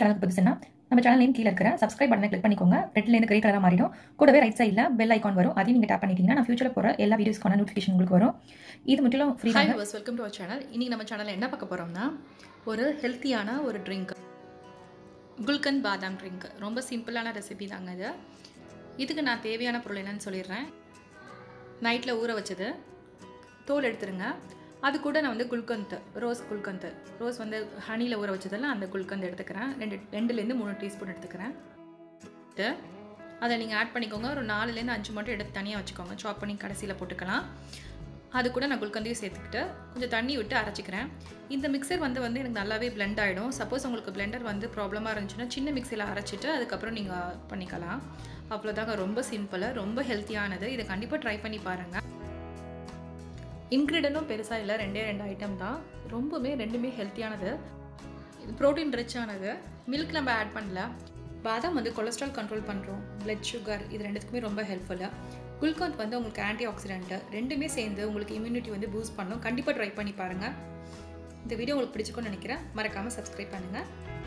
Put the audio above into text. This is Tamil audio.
சேனலுக்கு புதுசுன்னா நம்ம சேனல் நேம் கீழே இருக்கிற சப்ஸ்கிரைப் பட்டனை கிளிக் பண்ணிக்கோங்க ரெட்லேருந்து கிரே கலராக மாறிடும் கூடவே ரைட் சைடில் பெல் ஐக்கான் வரும் அதையும் நீங்கள் டேப் பண்ணிட்டீங்கன்னா நான் ஃபியூச்சரில் போகிற எல்லா வீடியோஸ்க்கான நோட்டிஃபிகேஷன் உங்களுக்கு வரும் இது முற்றிலும் ஃப்ரீ ஹாய் தான் வர்ஸ் வெல்கம் டு அவர் சேனல் இன்றைக்கி நம்ம சேனலில் என்ன பார்க்க போகிறோம்னா ஒரு ஹெல்த்தியான ஒரு ட்ரிங்க் குல்கந்த் பாதாம் ட்ரிங்க் ரொம்ப சிம்பிளான ரெசிபி தாங்க இது இதுக்கு நான் தேவையான பொருள் என்னன்னு சொல்லிடுறேன் நைட்டில் ஊற வச்சது தோல் எடுத்துருங்க அது கூட நான் வந்து குல்கந்த் ரோஸ் குல்கந்த் ரோஸ் வந்து ஹனியில் ஊற வச்சதெல்லாம் அந்த குல்கந்த் எடுத்துக்கிறேன் ரெண்டு ரெண்டுலேருந்து மூணு டீஸ்பூன் எடுத்துக்கிறேன் இது அதை நீங்கள் ஆட் பண்ணிக்கோங்க ஒரு நாலுலேருந்து அஞ்சு மட்டும் எடுத்து தனியாக வச்சுக்கோங்க சாப் பண்ணி கடைசியில் போட்டுக்கலாம் அது கூட நான் குல்கந்தையும் சேர்த்துக்கிட்டு கொஞ்சம் தண்ணி விட்டு அரைச்சிக்கிறேன் இந்த மிக்சர் வந்து வந்து எனக்கு நல்லாவே blend ஆகிடும் சப்போஸ் உங்களுக்கு பிளெண்டர் வந்து ப்ராப்ளமாக இருந்துச்சுன்னா சின்ன மிக்சியில் அரைச்சிட்டு அதுக்கப்புறம் நீங்கள் பண்ணிக்கலாம் அவ்வளோதாங்க ரொம்ப சிம்பிள் ரொம்ப ஹெல்த்தியானது இதை கண்டிப்பாக ட்ரை பண்ணி பாருங்கள் இன்க்ரீடியனும் பெருசாக இல்லை ரெண்டே ரெண்டு ஐட்டம் தான் ரொம்பவுமே ரெண்டுமே ஹெல்த்தியானது இது ப்ரோட்டீன் ரிச்சானது மில்க் நம்ம ஆட் பண்ணல பாதாம் வந்து கொலஸ்ட்ரால் கண்ட்ரோல் பண்ணுறோம் பிளட் சுகர் இது ரெண்டுத்துக்குமே ரொம்ப ஹெல்ப்ஃபுல்லாக குல்கந்த் வந்து உங்களுக்கு ஆன்டி ஆக்சிடென்ட்டு ரெண்டுமே சேர்ந்து உங்களுக்கு இம்யூனிட்டி வந்து பூஸ்ட் பண்ணும் கண்டிப்பாக ட்ரை பண்ணி பாருங்கள் இந்த வீடியோ உங்களுக்கு பிடிச்சிக்கும்னு நினைக்கிறேன் மறக்காமல் சப்ஸ்கிரைப் பண்ணுங்கள்